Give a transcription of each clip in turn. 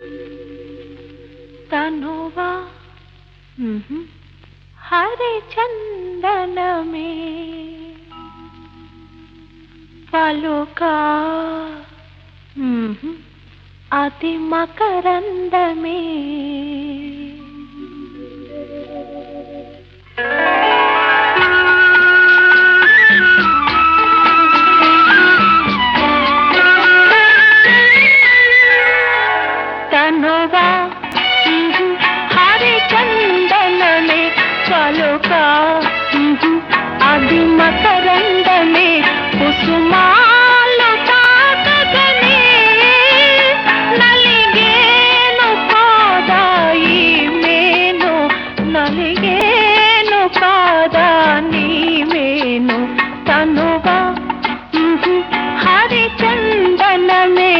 తనువా హరిచందనమే పలుకా అతి మకరందమే తనువా హరిచందనమే పలుకా అది మకరందమే కుసుమాలు తాకగనే నలిగేను కాదాయి మేను నలిగేను కాదా నీ మేను తనువా హరిచందనమే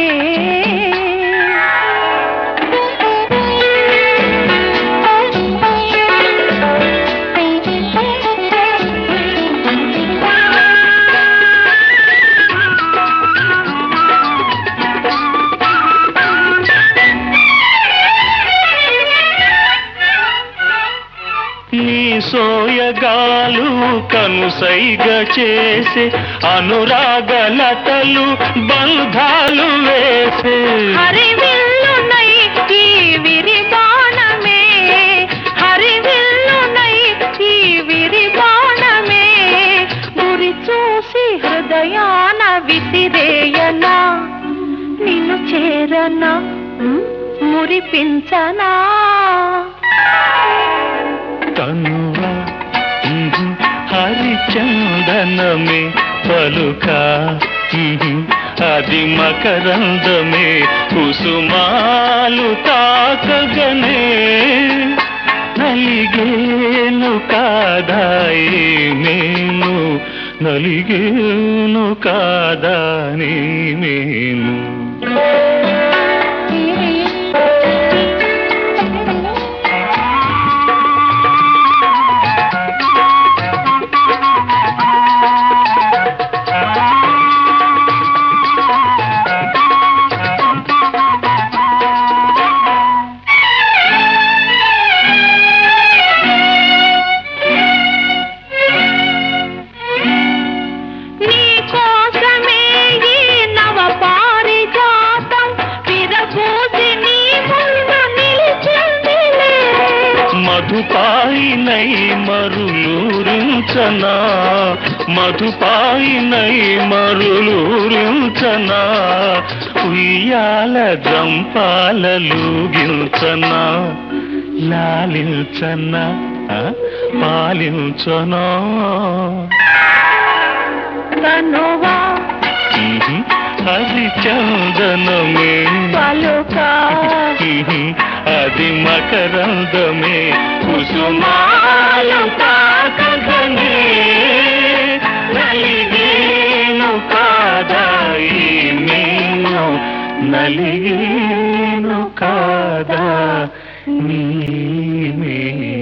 నీ సోయగాలు కనుసైగ చేసే అనురాగలతలు బంధాలు వేసే హరివిల్లునై ఈ విరిబాణమే హరివిల్లునై ఈ విరిబాణమే గురి చూసి హృదయాన విసిరేయనా నిన్ను చేరనా ఉమ్, మురిపించనా తనువా ఉహు, హరిచందనమే పలుక ఉహు, అది మకరందమే కుసుమాలు తాకగనే నలిగేను కాదాయి నేను నలిగేను కాదా నీ నేను నీ కోసమే ఈ నవ పారిజాతం విరబూసి నీ ముందు నిలిచిందిలే మధుపాయినై మరులూరించనా మధుపాయినై మరులూరించనా ఉయ్యాల జంపాలూగించనా లాలించనా ఆ, పాలించనా తనువా ఉహు, అది చందనమే పలుకా అది మకరందమే కుసుమాలు తాకగనే నలిగేను కాదాయి నేను నలిగేను కాదా నీ